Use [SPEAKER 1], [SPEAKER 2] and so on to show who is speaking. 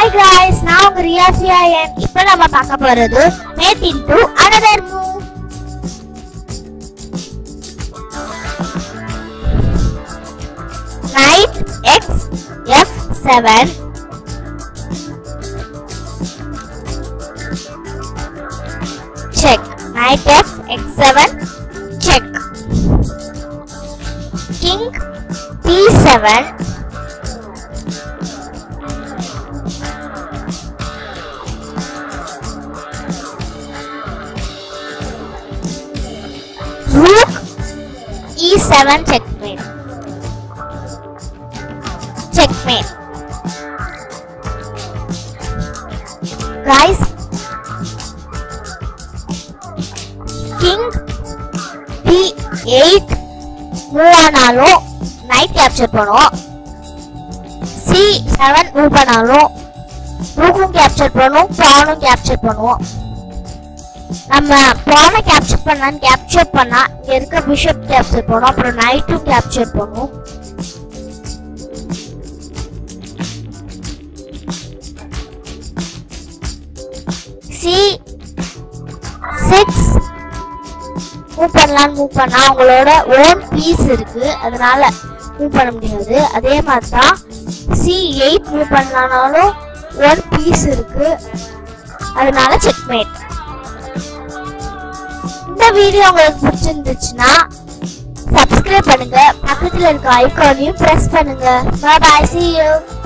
[SPEAKER 1] Hi guys நான் உங்க ரியாசியா என் இப்போ நம்ம பார்க்க போறது mate in two another move knight X F seven check knight F X seven check king D seven Rook E7 checkmate. Checkmate. Guys, King D8 move ஆனாலும் knight capture பண்ணும் C seven move பண்ணாலும் ரூக்கும் கேப்சர் பண்ணும் பானும் capture பண்ணுவோம் நம்ம பானை capture பண்ணலான்னு capture பண்ணா இங்க இருக்க பிஷப் கேப்சர் பண்ணும் அப்புறம் நைட்டும் கேப்சர் பண்ணும் சி சிக்ஸ் மூவ் பண்ணலான்னு மூவ் பண்ணா அவங்களோட ஓன் பீஸ் இருக்கு அதனால மூவ் பண்ண முடியாது அதே மாதிரி தான் சி எயிட் மூவ் பண்ணலானாலும் ஒன் பீஸ் இருக்கு அதனால செக்மேட் இந்த வீடியோ உங்களுக்கு பிடிச்சிருந்துச்சுன்னா சப்ஸ்கிரைப் பண்ணுங்க பக்கத்துல இருக்க ஐகானையும் பிரஸ் பண்ணுங்க பாய் see you